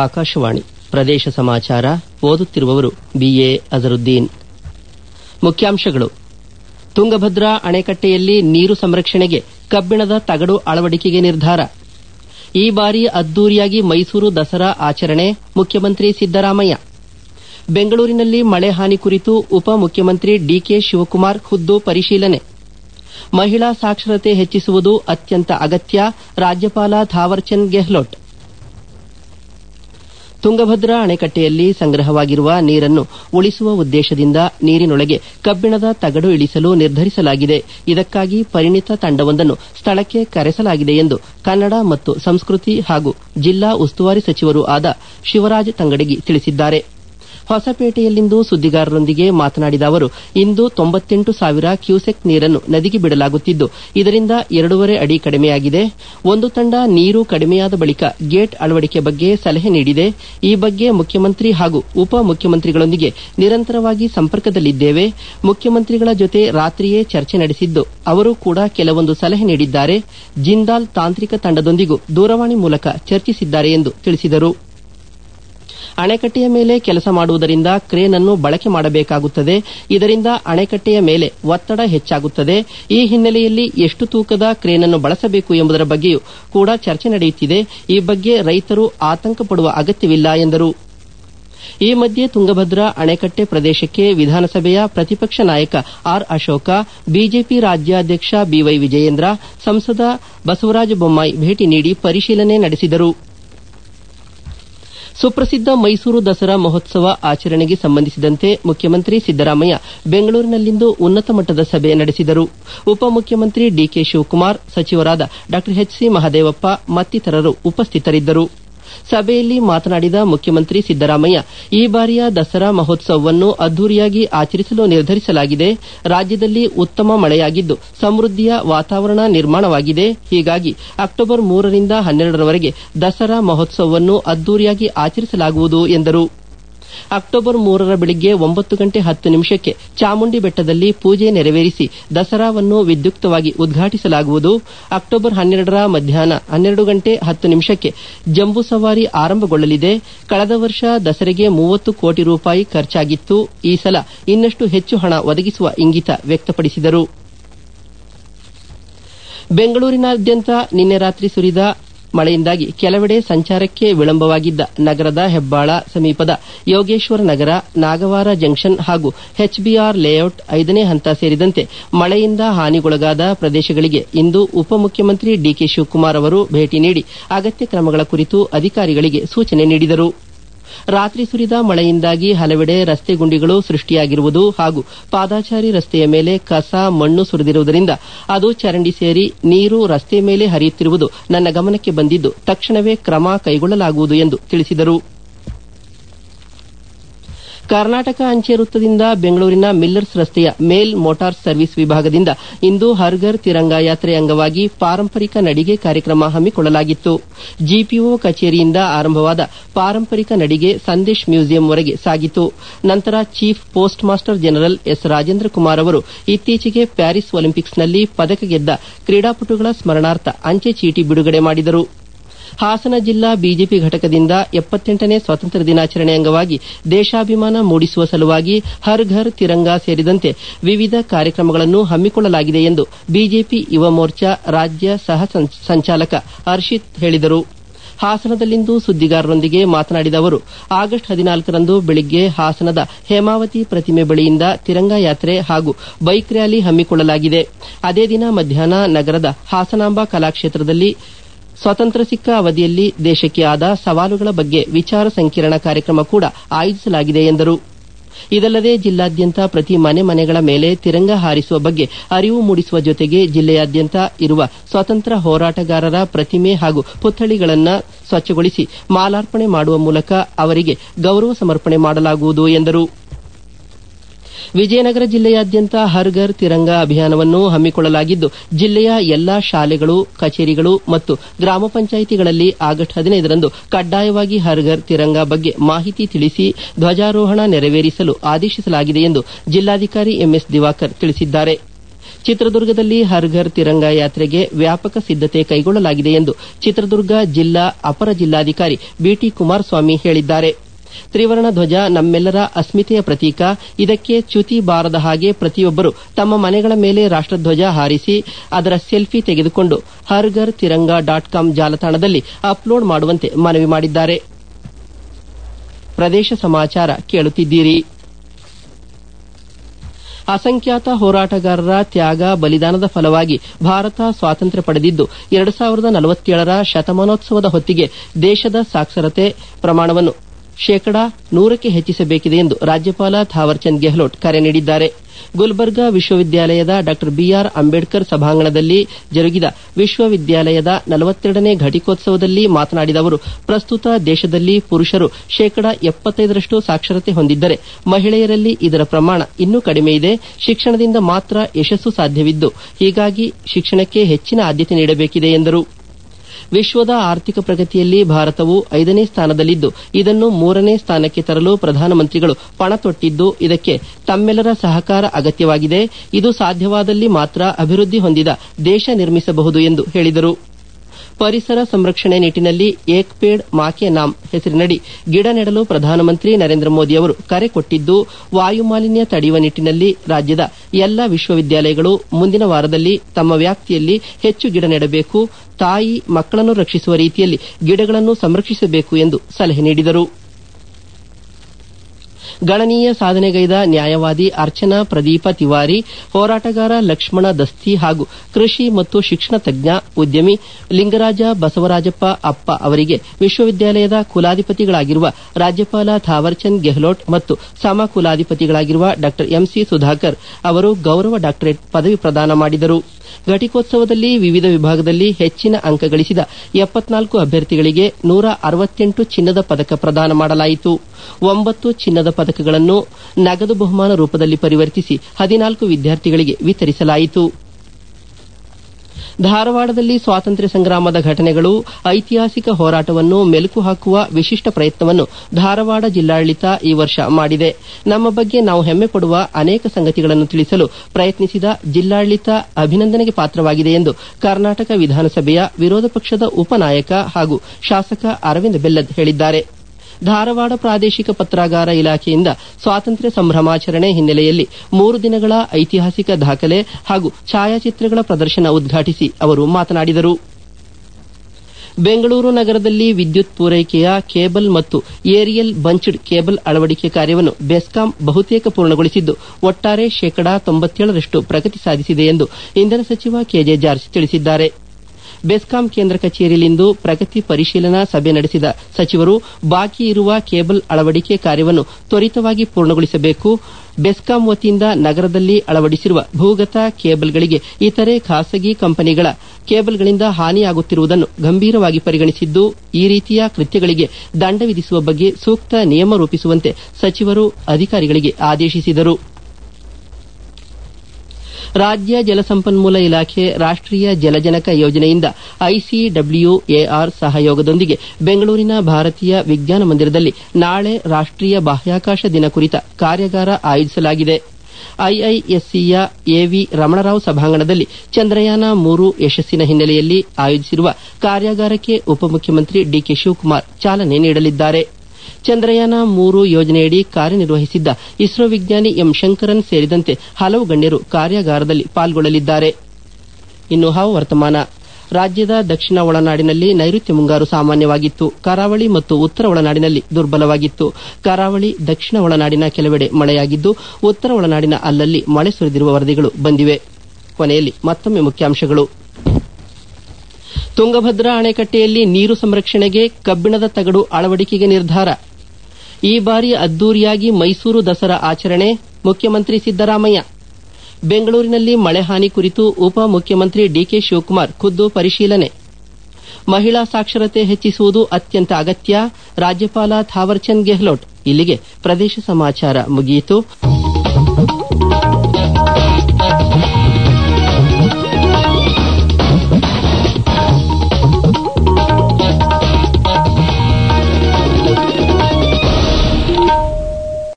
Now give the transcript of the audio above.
ಆಕಾಶವಾಣಿ ಪ್ರದೇಶ ಸಮಾಚಾರ ಓದುತ್ತಿರುವವರು ಬಿಎ ಅಜರುದ್ದೀನ್ ಮುಖ್ಯಾಂಶಗಳು ತುಂಗಭದ್ರಾ ಅಣೆಕಟ್ಟೆಯಲ್ಲಿ ನೀರು ಸಂರಕ್ಷಣೆಗೆ ಕಬ್ಬಿಣದ ತಗಡು ಅಳವಡಿಕೆಗೆ ನಿರ್ಧಾರ ಈ ಬಾರಿ ಅದ್ದೂರಿಯಾಗಿ ಮೈಸೂರು ದಸರಾ ಆಚರಣೆ ಮುಖ್ಯಮಂತ್ರಿ ಸಿದ್ದರಾಮಯ್ಯ ಬೆಂಗಳೂರಿನಲ್ಲಿ ಮಳೆ ಹಾನಿ ಕುರಿತು ಉಪ ಮುಖ್ಯಮಂತ್ರಿ ಡಿಕೆ ಶಿವಕುಮಾರ್ ಖುದ್ದು ಪರಿಶೀಲನೆ ಮಹಿಳಾ ಸಾಕ್ಷರತೆ ಹೆಚ್ಚಿಸುವುದು ಅತ್ಯಂತ ಅಗತ್ಯ ರಾಜ್ಯಪಾಲ ಥಾವರ್ಚಂದ್ ಗೆಹ್ಲೋಟ್ ತುಂಗಭದ್ರಾ ಅಣೆಕಟ್ಟೆಯಲ್ಲಿ ಸಂಗ್ರಹವಾಗಿರುವ ನೀರನ್ನು ಉಳಿಸುವ ಉದ್ದೇಶದಿಂದ ನೀರಿನೊಳಗೆ ಕಬ್ಬಿಣದ ತಗಡು ಇಳಿಸಲು ನಿರ್ಧರಿಸಲಾಗಿದೆ ಇದಕ್ಕಾಗಿ ಪರಿಣಿತ ತಂಡವೊಂದನ್ನು ಸ್ಥಳಕ್ಕೆ ಕರೆಸಲಾಗಿದೆ ಎಂದು ಕನ್ನಡ ಮತ್ತು ಸಂಸ್ಕೃತಿ ಹಾಗೂ ಜಿಲ್ಲಾ ಉಸ್ತುವಾರಿ ಸಚಿವರೂ ಆದ ಶಿವರಾಜ್ ತಂಗಡಗಿ ತಿಳಿಸಿದ್ದಾರೆ ಹೊಸಪೇಟೆಯಲ್ಲಿಂದು ಸುದ್ದಿಗಾರರೊಂದಿಗೆ ಮಾತನಾಡಿದ ಅವರು ಇಂದು ತೊಂಬತ್ತೆಂಟು ಸಾವಿರ ಕ್ಯೂಸೆಕ್ ನೀರನ್ನು ನದಿಗೆ ಬಿಡಲಾಗುತ್ತಿದ್ದು ಇದರಿಂದ ಎರಡೂವರೆ ಅಡಿ ಕಡಿಮೆಯಾಗಿದೆ ಒಂದು ತಂಡ ನೀರು ಕಡಿಮೆಯಾದ ಬಳಿಕ ಗೇಟ್ ಅಳವಡಿಕೆ ಬಗ್ಗೆ ಸಲಹೆ ನೀಡಿದೆ ಈ ಬಗ್ಗೆ ಮುಖ್ಯಮಂತ್ರಿ ಹಾಗೂ ಉಪ ಮುಖ್ಯಮಂತ್ರಿಗಳೊಂದಿಗೆ ನಿರಂತರವಾಗಿ ಸಂಪರ್ಕದಲ್ಲಿದ್ದೇವೆ ಮುಖ್ಯಮಂತ್ರಿಗಳ ಜೊತೆ ರಾತ್ರಿಯೇ ಚರ್ಚೆ ನಡೆಸಿದ್ದು ಅವರು ಕೂಡ ಕೆಲವೊಂದು ಸಲಹೆ ನೀಡಿದ್ದಾರೆ ಜಿಂದಾಲ್ ತಾಂತ್ರಿಕ ತಂಡದೊಂದಿಗೂ ದೂರವಾಣಿ ಮೂಲಕ ಚರ್ಚಿಸಿದ್ದಾರೆ ಎಂದು ತಿಳಿಸಿದರು ಅಣೆಕಟ್ಟೆಯ ಮೇಲೆ ಕೆಲಸ ಮಾಡುವುದರಿಂದ ಕ್ರೇನ್ ಅನ್ನು ಬಳಕೆ ಮಾಡಬೇಕಾಗುತ್ತದೆ ಇದರಿಂದ ಅಣೆಕಟ್ಟೆಯ ಮೇಲೆ ಒತ್ತಡ ಹೆಚ್ಚಾಗುತ್ತದೆ ಈ ಹಿನ್ನೆಲೆಯಲ್ಲಿ ಎಷ್ಟು ತೂಕದ ಕ್ರೇನ್ ಅನ್ನು ಬಳಸಬೇಕು ಎಂಬುದರ ಬಗ್ಗೆಯೂ ಕೂಡ ಚರ್ಚೆ ನಡೆಯುತ್ತಿದೆ ಈ ಬಗ್ಗೆ ರೈತರು ಆತಂಕ ಪಡುವ ಅಗತ್ಯವಿಲ್ಲ ಎಂದರು ಈ ಮಧ್ಯೆ ತುಂಗಭದ್ರಾ ಅಣೆಕಟ್ಟೆ ಪ್ರದೇಶಕ್ಕೆ ವಿಧಾನಸಭೆಯ ಪ್ರತಿಪಕ್ಷ ನಾಯಕ ಆರ್ ಅಶೋಕ ಬಿಜೆಪಿ ರಾಜ್ಯಾಧ್ಯಕ್ಷ ಬಿವೈ ವಿಜಯೇಂದ್ರ ಸಂಸದ ಬಸವರಾಜ ಬೊಮ್ಮಾಯಿ ಭೇಟಿ ನೀಡಿ ಪರಿಶೀಲನೆ ನಡೆಸಿದರು ಸುಪ್ರಸಿದ್ದ ಮೈಸೂರು ದಸರಾ ಮಹೋತ್ಸವ ಆಚರಣೆಗೆ ಸಂಬಂಧಿಸಿದಂತೆ ಮುಖ್ಯಮಂತ್ರಿ ಸಿದ್ದರಾಮಯ್ಯ ಬೆಂಗಳೂರಿನಲ್ಲಿಂದು ಉನ್ನತ ಮಟ್ಟದ ಸಭೆ ನಡೆಸಿದರು ಉಪಮುಖ್ಯಮಂತ್ರಿ ಡಿಕೆ ಶಿವಕುಮಾರ್ ಸಚಿವರಾದ ಡಾ ಎಚ್ ಸಿ ಮಹದೇವಪ್ಪ ಮತ್ತಿತರರು ಉಪಸ್ಥಿತರಿದ್ದರು ಸಭೆಯಲ್ಲಿ ಮಾತನಾಡಿದ ಮುಖ್ಯಮಂತ್ರಿ ಸಿದ್ದರಾಮಯ್ಯ ಈ ಬಾರಿಯ ದಸರಾ ಮಹೋತ್ಸವವನ್ನು ಅದ್ದೂರಿಯಾಗಿ ಆಚರಿಸಲು ನಿರ್ಧರಿಸಲಾಗಿದೆ ರಾಜ್ಯದಲ್ಲಿ ಉತ್ತಮ ಮಳೆಯಾಗಿದ್ದು ಸಮೃದ್ಧಿಯ ವಾತಾವರಣ ನಿರ್ಮಾಣವಾಗಿದೆ ಹೀಗಾಗಿ ಅಕ್ಟೋಬರ್ ಮೂರರಿಂದ ಹನ್ನೆರಡರವರೆಗೆ ದಸರಾ ಮಹೋತ್ಸವವನ್ನು ಅದ್ದೂರಿಯಾಗಿ ಆಚರಿಸಲಾಗುವುದು ಎಂದರು ಅಕ್ಟೋಬರ್ ಮೂರರ ಬೆಳಿಗ್ಗೆ ಒಂಬತ್ತು ಗಂಟೆ ಹತ್ತು ನಿಮಿಷಕ್ಕೆ ಚಾಮುಂಡಿ ಬೆಟ್ಟದಲ್ಲಿ ಪೂಜೆ ನೆರವೇರಿಸಿ ದಸರಾವನ್ನು ವಿದ್ಯುಕ್ತವಾಗಿ ಉದ್ಘಾಟಿಸಲಾಗುವುದು ಅಕ್ಟೋಬರ್ ಹನ್ನೆರಡರ ಮಧ್ಯಾಹ್ನ ಹನ್ನೆರಡು ಗಂಟೆ ಹತ್ತು ನಿಮಿಷಕ್ಕೆ ಜಂಬೂ ಸವಾರಿ ಆರಂಭಗೊಳ್ಳಲಿದೆ ಕಳೆದ ವರ್ಷ ದಸರೆಗೆ ಮೂವತ್ತು ಕೋಟಿ ರೂಪಾಯಿ ಖರ್ಚಾಗಿತ್ತು ಈ ಸಲ ಇನ್ನಷ್ಟು ಹೆಚ್ಚು ಹಣ ಒದಗಿಸುವ ಇಂಗಿತ ವ್ಯಕ್ತಪಡಿಸಿದರು ಬೆಂಗಳೂರಿನಾದ್ಯಂತ ನಿನ್ನೆ ರಾತ್ರಿ ಸುರಿದ ಮಳೆಯಿಂದಾಗಿ ಕೆಲವೆಡೆ ಸಂಚಾರಕ್ಕೆ ವಿಳಂಬವಾಗಿದ್ದ ನಗರದ ಹೆಬ್ಬಾಳ ಸಮೀಪದ ಯೋಗೇಶ್ವರ ನಗರ ನಾಗವಾರ ಜಂಕ್ಷನ್ ಹಾಗೂ ಎಚ್ಬಿಆರ್ ಲೇಔಟ್ ಐದನೇ ಹಂತ ಸೇರಿದಂತೆ ಮಳೆಯಿಂದ ಹಾನಿಗೊಳಗಾದ ಪ್ರದೇಶಗಳಿಗೆ ಇಂದು ಉಪಮುಖ್ಯಮಂತ್ರಿ ಡಿಕೆ ಶಿವಕುಮಾರ್ ಅವರು ಭೇಟಿ ನೀಡಿ ಅಗತ್ಯ ಕ್ರಮಗಳ ಕುರಿತು ಅಧಿಕಾರಿಗಳಿಗೆ ಸೂಚನೆ ನೀಡಿದರು ರಾತ್ರಿ ಸುರಿದ ಮಳೆಯಿಂದಾಗಿ ಹಲವೆಡೆ ರಸ್ತೆ ಗುಂಡಿಗಳು ಸೃಷ್ಟಿಯಾಗಿರುವುದು ಹಾಗೂ ಪಾದಾಚಾರಿ ರಸ್ತೆಯ ಮೇಲೆ ಕಸ ಮಣ್ಣು ಸುರಿದಿರುವುದರಿಂದ ಅದು ಚರಂಡಿ ಸೇರಿ ನೀರು ರಸ್ತೆ ಮೇಲೆ ಹರಿಯುತ್ತಿರುವುದು ನನ್ನ ಗಮನಕ್ಕೆ ಬಂದಿದ್ದು ತಕ್ಷಣವೇ ಕ್ರಮ ಕೈಗೊಳ್ಳಲಾಗುವುದು ಎಂದು ತಿಳಿಸಿದರು ಕರ್ನಾಟಕ ಅಂಚೆ ವೃತ್ತದಿಂದ ಬೆಂಗಳೂರಿನ ಮಿಲ್ಲರ್ಸ್ ರಸ್ತೆಯ ಮೇಲ್ ಮೋಟಾರ್ ಸರ್ವಿಸ್ ವಿಭಾಗದಿಂದ ಇಂದು ಹರ್ ಘರ್ ತಿರಂಗ ಯಾತ್ರೆ ಅಂಗವಾಗಿ ಪಾರಂಪರಿಕ ನಡಿಗೆ ಕಾರ್ಯಕ್ರಮ ಹಮ್ಮಿಕೊಳ್ಳಲಾಗಿತ್ತು ಜಿಪಿಒ ಕಚೇರಿಯಿಂದ ಆರಂಭವಾದ ಪಾರಂಪರಿಕ ನಡಿಗೆ ಸಂದೇಶ್ ಮ್ಯೂಸಿಯಂವರೆಗೆ ಸಾಗಿತು ನಂತರ chief post master general S Rajendra Kumar ಅವರು ಇತ್ತೀಚೆಗೆ ಪ್ಯಾರಿಸ್ ಒಲಿಂಪಿಕ್ಸ್ನಲ್ಲಿ ಪದಕ ಗೆದ್ದ ಕ್ರೀಡಾಪಟುಗಳ ಸ್ಮರಣಾರ್ಥ ಅಂಚೆ ಚೀಟಿ ಬಿಡುಗಡೆ ಮಾಡಿದರು ಹಾಸನ ಜಿಲ್ಲಾ ಬಿಜೆಪಿ ಘಟಕದಿಂದ ಎಪ್ಪತ್ತೆಂಟನೇ ಸ್ವಾತಂತ್ರ್ಯ ದಿನಾಚರಣೆ ಅಂಗವಾಗಿ ದೇಶಾಭಿಮಾನ ಮೂಡಿಸುವ ಸಲುವಾಗಿ ಹರ್ ಘರ್ ತಿರಂಗ ಸೇರಿದಂತೆ ವಿವಿಧ ಕಾರ್ಯಕ್ರಮಗಳನ್ನು ಹಮ್ಮಿಕೊಳ್ಳಲಾಗಿದೆ ಎಂದು ಬಿಜೆಪಿ ಯುವ ಮೋರ್ಚಾ ರಾಜ್ಯ ಸಹ ಸಂಚಾಲಕ ಹರ್ಷಿತ್ ಹೇಳಿದರು ಹಾಸನದಲ್ಲಿಂದು ಸುದ್ದಿಗಾರರೊಂದಿಗೆ ಮಾತನಾಡಿದ ಅವರು ಆಗಸ್ಟ್ ಹದಿನಾಲ್ಕರಂದು ಬೆಳಿಗ್ಗೆ ಹಾಸನದ ಹೇಮಾವತಿ ಪ್ರತಿಮೆ ಬಳಿಯಿಂದ ತಿರಂಗ ಯಾತ್ರೆ ಹಾಗೂ ಬೈಕ್ ರ್ಯಾಲಿ ಹಮ್ಮಿಕೊಳ್ಳಲಾಗಿದೆ ಅದೇ ದಿನ ಮಧ್ಯಾಹ್ನ ನಗರದ ಹಾಸನಾಂಬ ಕಲಾಕ್ಷೇತ್ರದಲ್ಲಿ ಸ್ವಾತಂತ್ರ್ಯ ಸಿಕ್ಕ ಅವಧಿಯಲ್ಲಿ ದೇಶಕ್ಕೆ ಆದ ಸವಾಲುಗಳ ಬಗ್ಗೆ ವಿಚಾರ ಸಂಕಿರಣ ಕಾರ್ಯಕ್ರಮ ಕೂಡ ಆಯೋಜಿಸಲಾಗಿದೆ ಎಂದರು ಇದಲ್ಲದೆ ಜಿಲ್ಲಾದ್ಯಂತ ಪ್ರತಿ ಮನೆ ಮನೆಗಳ ಮೇಲೆ ತಿರಂಗ ಹಾರಿಸುವ ಬಗ್ಗೆ ಅರಿವು ಮೂಡಿಸುವ ಜೊತೆಗೆ ಜಿಲ್ಲೆಯಾದ್ಯಂತ ಇರುವ ಸ್ವಾತಂತ್ರ್ಯ ಹೋರಾಟಗಾರರ ಪ್ರತಿಮೆ ಹಾಗೂ ಪುತ್ಥಳಿಗಳನ್ನು ಸ್ವಚ್ಛಗೊಳಿಸಿ ಮಾಲಾರ್ಪಣೆ ಮಾಡುವ ಮೂಲಕ ಅವರಿಗೆ ಗೌರವ ಸಮರ್ಪಣೆ ಮಾಡಲಾಗುವುದು ಎಂದರು ವಿಜಯನಗರ ಜಿಲ್ಲೆಯಾದ್ಯಂತ ಹರ್ ಘರ್ ತಿರಂಗ ಅಭಿಯಾನವನ್ನು ಹಮ್ಮಿಕೊಳ್ಳಲಾಗಿದ್ದು ಜಿಲ್ಲೆಯ ಎಲ್ಲಾ ಶಾಲೆಗಳು ಕಚೇರಿಗಳು ಮತ್ತು ಗ್ರಾಮ ಪಂಚಾಯಿತಿಗಳಲ್ಲಿ ಆಗಸ್ಟ್ ಹದಿನೈದರಂದು ಕಡ್ಡಾಯವಾಗಿ ಹರ್ ಘರ್ ತಿರಂಗ ಬಗ್ಗೆ ಮಾಹಿತಿ ತಿಳಿಸಿ ಧ್ವಜಾರೋಹಣ ನೆರವೇರಿಸಲು ಆದೇಶಿಸಲಾಗಿದೆ ಎಂದು ಜಿಲ್ಲಾಧಿಕಾರಿ ಎಂಎಸ್ ದಿವಾಕರ್ ತಿಳಿಸಿದ್ದಾರೆ ಚಿತ್ರದುರ್ಗದಲ್ಲಿ ಹರ್ ಘರ್ ತಿರಂಗ ಯಾತ್ರೆಗೆ ವ್ಯಾಪಕ ಸಿದ್ದತೆ ಕೈಗೊಳ್ಳಲಾಗಿದೆ ಎಂದು ಚಿತ್ರದುರ್ಗ ಜಿಲ್ಲಾ ಅಪರ ಜಿಲ್ಲಾಧಿಕಾರಿ ಬಿಟಿ ಕುಮಾರಸ್ವಾಮಿ ಹೇಳಿದ್ದಾರೆ ತ್ರಿವರ್ಣ ಧ್ವಜ ನಮ್ಮೆಲ್ಲರ ಅಸ್ಮಿತೆಯ ಪ್ರತೀಕ ಇದಕ್ಕೆ ಚ್ಯುತಿ ಬಾರದ ಹಾಗೆ ಪ್ರತಿಯೊಬ್ಬರು ತಮ್ಮ ಮನೆಗಳ ಮೇಲೆ ರಾಷ್ಟಧ್ವಜ ಹಾರಿಸಿ ಅದರ ಸೆಲ್ಫಿ ತೆಗೆದುಕೊಂಡು ಹರ್ ಘರ್ ತಿರಂಗ ಡಾಟ್ ಕಾಂ ಜಾಲತಾಣದಲ್ಲಿ ಅಪ್ಲೋಡ್ ಮಾಡುವಂತೆ ಮನವಿ ಮಾಡಿದ್ದಾರೆ ಪ್ರದೇಶ ಸಮಾಚಾರ ಕೇಳುತ್ತಿದ್ದೀರಿ ಅಸಂಖ್ಯಾತ ಹೋರಾಟಗಾರರ ತ್ಯಾಗ ಬಲಿದಾನದ ಫಲವಾಗಿ ಭಾರತ ಸ್ವಾತಂತ್ರ್ಯ ಪಡೆದಿದ್ದು ಎರಡು ಸಾವಿರದ ನಲವತ್ತೇಳರ ಶತಮಾನೋತ್ಸವದ ಹೊತ್ತಿಗೆ ದೇಶದ ಸಾಕ್ಷರತೆ ಪ್ರಮಾಣವನ್ನು ಶೇಕಡಾ ನೂರಕ್ಕೆ ಹೆಚ್ಚಿಸಬೇಕಿದೆ ಎಂದು ರಾಜ್ಯಪಾಲ ಥಾವರ್ಚಂದ್ ಗೆಹ್ಲೋಟ್ ಕರೆ ನೀಡಿದ್ದಾರೆ ಗುಲ್ಬರ್ಗಾ ವಿಶ್ವವಿದ್ಯಾಲಯದ ಡಾ ಬಿಆರ್ ಅಂಬೇಡ್ಕರ್ ಸಭಾಂಗಣದಲ್ಲಿ ಜರುಗಿದ ವಿಶ್ವವಿದ್ಯಾಲಯದ ನಲವತ್ತೆರಡನೇ ಘಟಿಕೋತ್ಸವದಲ್ಲಿ ಮಾತನಾಡಿದ ಅವರು ಪ್ರಸ್ತುತ ದೇಶದಲ್ಲಿ ಪುರುಷರು ಶೇಕಡಾ ಎಪ್ಪತ್ತೈದರಷ್ಟು ಸಾಕ್ಷರತೆ ಹೊಂದಿದ್ದರೆ ಮಹಿಳೆಯರಲ್ಲಿ ಇದರ ಪ್ರಮಾಣ ಇನ್ನೂ ಕಡಿಮೆ ಇದೆ ಶಿಕ್ಷಣದಿಂದ ಮಾತ್ರ ಯಶಸ್ಸು ಸಾಧ್ಯವಿದ್ದು ಹೀಗಾಗಿ ಶಿಕ್ಷಣಕ್ಕೆ ಹೆಚ್ಚಿನ ಆದ್ಯತೆ ನೀಡಬೇಕಿದೆ ಎಂದರು ವಿಶ್ವದ ಆರ್ಥಿಕ ಪ್ರಗತಿಯಲ್ಲಿ ಭಾರತವು ಐದನೇ ಸ್ಥಾನದಲ್ಲಿದ್ದು ಇದನ್ನು ಮೂರನೇ ಸ್ಥಾನಕ್ಕೆ ತರಲು ಪ್ರಧಾನಮಂತ್ರಿಗಳು ಪಣ ತೊಟ್ಟಿದ್ದು ಇದಕ್ಕೆ ತಮ್ಮೆಲ್ಲರ ಸಹಕಾರ ಅಗತ್ಯವಾಗಿದೆ ಇದು ಸಾಧ್ಯವಾದಲ್ಲಿ ಮಾತ್ರ ಅಭಿವೃದ್ಧಿ ಹೊಂದಿದ ದೇಶ ನಿರ್ಮಿಸಬಹುದು ಎಂದು ಹೇಳಿದರು ಪರಿಸರ ಸಂರಕ್ಷಣೆ ನಿಟ್ಟಿನಲ್ಲಿ ಏಕ್ ಪೇಡ್ ಮಾಕೆ ನಾಮ್ ಹೆಸರಿನಡಿ ಗಿಡ ನೆಡಲು ಪ್ರಧಾನಮಂತ್ರಿ ನರೇಂದ್ರ ಮೋದಿ ಅವರು ಕರೆ ಕೊಟ್ಟಿದ್ದು ವಾಯುಮಾಲಿನ್ಯ ತಡೆಯುವ ನಿಟ್ಟಿನಲ್ಲಿ ರಾಜ್ಯದ ಎಲ್ಲಾ ವಿಶ್ವವಿದ್ಯಾಲಯಗಳು ಮುಂದಿನ ವಾರದಲ್ಲಿ ತಮ್ಮ ವ್ಯಾಪ್ತಿಯಲ್ಲಿ ಹೆಚ್ಚು ಗಿಡ ನೆಡಬೇಕು ತಾಯಿ ಮಕ್ಕಳನ್ನು ರಕ್ಷಿಸುವ ರೀತಿಯಲ್ಲಿ ಗಿಡಗಳನ್ನು ಸಂರಕ್ಷಿಸಬೇಕು ಎಂದು ಸಲಹೆ ನೀಡಿದರು ಗಣನೀಯ ಸಾಧನೆಗೈದ ನ್ಯಾಯವಾದಿ ಅರ್ಚನಾ ಪ್ರದೀಪ ತಿವಾರಿ ಹೋರಾಟಗಾರ ಲಕ್ಷ್ಮಣ ದಸ್ತಿ ಹಾಗೂ ಕೃಷಿ ಮತ್ತು ಶಿಕ್ಷಣ ತಜ್ಞ ಉದ್ಯಮಿ ಲಿಂಗರಾಜ ಬಸವರಾಜಪ್ಪ ಅಪ್ಪ ಅವರಿಗೆ ವಿಶ್ವವಿದ್ಯಾಲಯದ ಕುಲಾಧಿಪತಿಗಳಾಗಿರುವ ರಾಜ್ಯಪಾಲ ಥಾವರ್ಚಂದ್ ಗೆಹ್ಲೋಟ್ ಮತ್ತು ಸಮ ಕುಲಾಧಿಪತಿಗಳಾಗಿರುವ ಡಾ ಎಂಸಿ ಸುಧಾಕರ್ ಅವರು ಗೌರವ ಡಾಕ್ಟರೇಟ್ ಪದವಿ ಪ್ರದಾನ ಮಾಡಿದರು ಘಟಿಕೋತ್ಸವದಲ್ಲಿ ವಿವಿಧ ವಿಭಾಗದಲ್ಲಿ ಹೆಚ್ಚಿನ ಅಂಕ ಗಳಿಸಿದ ಎಪ್ಪತ್ನಾಲ್ಕು ಅಭ್ಯರ್ಥಿಗಳಿಗೆ ನೂರ ಅರವತ್ತೆಂಟು ಚಿನ್ನದ ಪದಕ ಪ್ರದಾನ ಮಾಡಲಾಯಿತು ಒಂಬತ್ತು ಚಿನ್ನದ ಪದಕಗಳನ್ನು ನಗದು ಬಹುಮಾನ ರೂಪದಲ್ಲಿ ಪರಿವರ್ತಿಸಿ ಹದಿನಾಲ್ಕು ವಿದ್ಯಾರ್ಥಿಗಳಿಗೆ ವಿತರಿಸಲಾಯಿತು ಧಾರವಾಡದಲ್ಲಿ ಸ್ವಾತಂತ್ರ್ಯ ಸಂಗ್ರಾಮದ ಘಟನೆಗಳು ಐತಿಹಾಸಿಕ ಹೋರಾಟವನ್ನು ಮೆಲುಕು ಹಾಕುವ ವಿಶಿಷ್ಟ ಪ್ರಯತ್ನವನ್ನು ಧಾರವಾಡ ಜಿಲ್ಲಾಡಳಿತ ಈ ವರ್ಷ ಮಾಡಿದೆ ನಮ್ಮ ಬಗ್ಗೆ ನಾವು ಹೆಮ್ಮೆ ಪಡುವ ಅನೇಕ ಸಂಗತಿಗಳನ್ನು ತಿಳಿಸಲು ಪ್ರಯತ್ನಿಸಿದ ಜಿಲ್ಲಾಡಳಿತ ಅಭಿನಂದನೆಗೆ ಪಾತ್ರವಾಗಿದೆ ಎಂದು ಕರ್ನಾಟಕ ವಿಧಾನಸಭೆಯ ವಿರೋಧ ಪಕ್ಷದ ಉಪನಾಯಕ ಹಾಗೂ ಶಾಸಕ ಅರವಿಂದ ಬೆಲ್ಲದ್ ಹೇಳಿದ್ದಾರೆ ಧಾರವಾಡ ಪ್ರಾದೇಶಿಕ ಪತ್ರಾಗಾರ ಇಲಾಖೆಯಿಂದ ಸ್ವಾತಂತ್ರ್ಯ ಸಂಭ್ರಮಾಚರಣೆ ಹಿನ್ನೆಲೆಯಲ್ಲಿ ಮೂರು ದಿನಗಳ ಐತಿಹಾಸಿಕ ದಾಖಲೆ ಹಾಗೂ ಛಾಯಾಚಿತ್ರಗಳ ಪ್ರದರ್ಶನ ಉದ್ಘಾಟಿಸಿ ಅವರು ಮಾತನಾಡಿದರು ಬೆಂಗಳೂರು ನಗರದಲ್ಲಿ ವಿದ್ಯುತ್ ಪೂರೈಕೆಯ ಕೇಬಲ್ ಮತ್ತು ಏರಿಯಲ್ ಬಂಚ್ಡ್ ಕೇಬಲ್ ಅಳವಡಿಕೆ ಕಾರ್ಯವನ್ನು ಬೆಸ್ಕಾಂ ಬಹುತೇಕ ಪೂರ್ಣಗೊಳಿಸಿದ್ದು ಒಟ್ಟಾರೆ ಶೇಕಡಾ ತೊಂಬತ್ತೇಳರಷ್ಟು ಪ್ರಗತಿ ಸಾಧಿಸಿದೆ ಎಂದು ಇಂಧನ ಸಚಿವ ಕೆಜೆ ಜಾರ್ಜ್ ತಿಳಿಸಿದ್ದಾರೆ ಬೆಸ್ಕಾಂ ಕೇಂದ್ರ ಕಚೇರಿಯಲ್ಲಿಂದು ಪ್ರಗತಿ ಪರಿಶೀಲನಾ ಸಭೆ ನಡೆಸಿದ ಸಚಿವರು ಬಾಕಿ ಇರುವ ಕೇಬಲ್ ಅಳವಡಿಕೆ ಕಾರ್ಯವನ್ನು ತ್ವರಿತವಾಗಿ ಪೂರ್ಣಗೊಳಿಸಬೇಕು ಬೆಸ್ಕಾಂ ವತಿಯಿಂದ ನಗರದಲ್ಲಿ ಅಳವಡಿಸಿರುವ ಭೂಗತ ಕೇಬಲ್ಗಳಿಗೆ ಇತರೆ ಖಾಸಗಿ ಕಂಪನಿಗಳ ಕೇಬಲ್ಗಳಿಂದ ಹಾನಿಯಾಗುತ್ತಿರುವುದನ್ನು ಗಂಭೀರವಾಗಿ ಪರಿಗಣಿಸಿದ್ದು ಈ ರೀತಿಯ ಕೃತ್ಯಗಳಿಗೆ ದಂಡ ವಿಧಿಸುವ ಬಗ್ಗೆ ಸೂಕ್ತ ನಿಯಮ ರೂಪಿಸುವಂತೆ ಸಚಿವರು ಅಧಿಕಾರಿಗಳಿಗೆ ಆದೇಶಿಸಿದರು ರಾಜ್ಯ ಜಲಸಂಪನ್ಮೂಲ ಇಲಾಖೆ ರಾಷ್ಟೀಯ ಜಲಜನಕ ಯೋಜನೆಯಿಂದ ಐಸಿಡಬ್ಲ್ಯೂಎಆರ್ ಸಹಯೋಗದೊಂದಿಗೆ ಬೆಂಗಳೂರಿನ ಭಾರತೀಯ ವಿಜ್ಞಾನ ಮಂದಿರದಲ್ಲಿ ನಾಳೆ ರಾಷ್ಟೀಯ ಬಾಹ್ಯಾಕಾಶ ದಿನ ಕುರಿತ ಕಾರ್ಯಾಗಾರ ಆಯೋಜಿಸಲಾಗಿದೆ ಐಐಎಸ್ಸಿಯ ಎವಿ ರಮಣರಾವ್ ಸಭಾಂಗಣದಲ್ಲಿ ಚಂದ್ರಯಾನ ಮೂರು ಯಶಸ್ಸಿನ ಹಿನ್ನೆಲೆಯಲ್ಲಿ ಆಯೋಜಿಸಿರುವ ಕಾರ್ಯಾಗಾರಕ್ಕೆ ಉಪಮುಖ್ಯಮಂತ್ರಿ ಡಿಕೆ ಶಿವಕುಮಾರ್ ಚಾಲನೆ ನೀಡಲಿದ್ದಾರೆ ಚಂದ್ರಯಾನ ಮೂರು ಯೋಜನೆಯಡಿ ಕಾರ್ಯನಿರ್ವಹಿಸಿದ್ದ ಇಸ್ರೋ ವಿಜ್ಞಾನಿ ಎಂ ಶಂಕರನ್ ಸೇರಿದಂತೆ ಹಲವು ಗಣ್ಯರು ಕಾರ್ಯಾಗಾರದಲ್ಲಿ ಪಾಲ್ಗೊಳ್ಳಲಿದ್ದಾರೆ ಇನ್ನು ಹವಾವರ್ತಮಾನ ರಾಜ್ಯದ ದಕ್ಷಿಣ ಒಳನಾಡಿನಲ್ಲಿ ನೈಋತ್ಯ ಮುಂಗಾರು ಸಾಮಾನ್ಯವಾಗಿತ್ತು ಕರಾವಳಿ ಮತ್ತು ಉತ್ತರ ಒಳನಾಡಿನಲ್ಲಿ ದುರ್ಬಲವಾಗಿತ್ತು ಕರಾವಳಿ ದಕ್ಷಿಣ ಒಳನಾಡಿನ ಕೆಲವೆಡೆ ಮಳೆಯಾಗಿದ್ದು ಉತ್ತರ ಒಳನಾಡಿನ ಅಲ್ಲಲ್ಲಿ ಮಳೆ ಸುರಿದಿರುವ ವರದಿಗಳು ಬಂದಿವೆ ಕೊನೆಯಲ್ಲಿ ಮತ್ತೊಮ್ಮೆ ಮುಖ್ಯಾಂಶಗಳು ತುಂಗಭದ್ರಾ ಅಣೆಕಟ್ಟೆಯಲ್ಲಿ ನೀರು ಸಂರಕ್ಷಣೆಗೆ ಕಬ್ಬಿಣದ ತಗಡು ಅಳವಡಿಕೆಗೆ ನಿರ್ಧಾರ ಈ ಬಾರಿ ಅದ್ದೂರಿಯಾಗಿ ಮೈಸೂರು ದಸರಾ ಆಚರಣೆ ಮುಖ್ಯಮಂತ್ರಿ ಸಿದ್ದರಾಮಯ್ಯ ಬೆಂಗಳೂರಿನಲ್ಲಿ ಮಳೆ ಹಾನಿ ಕುರಿತು ಉಪ ಮುಖ್ಯಮಂತ್ರಿ ಡಿಕೆ ಶಿವಕುಮಾರ್ ಖುದ್ದು ಪರಿಶೀಲನೆ ಮಹಿಳಾ ಸಾಕ್ಷರತೆ ಹೆಚ್ಚಿಸುವುದು ಅತ್ಯಂತ ಅಗತ್ಯ ರಾಜ್ಯಪಾಲ ಥಾವರ್ಚಂದ್ ಗೆಹ್ಲೋಟ್ ಇಲ್ಲಿಗೆ ಪ್ರದೇಶ ಸಮಾಚಾರ ಮುಗಿಯಿತು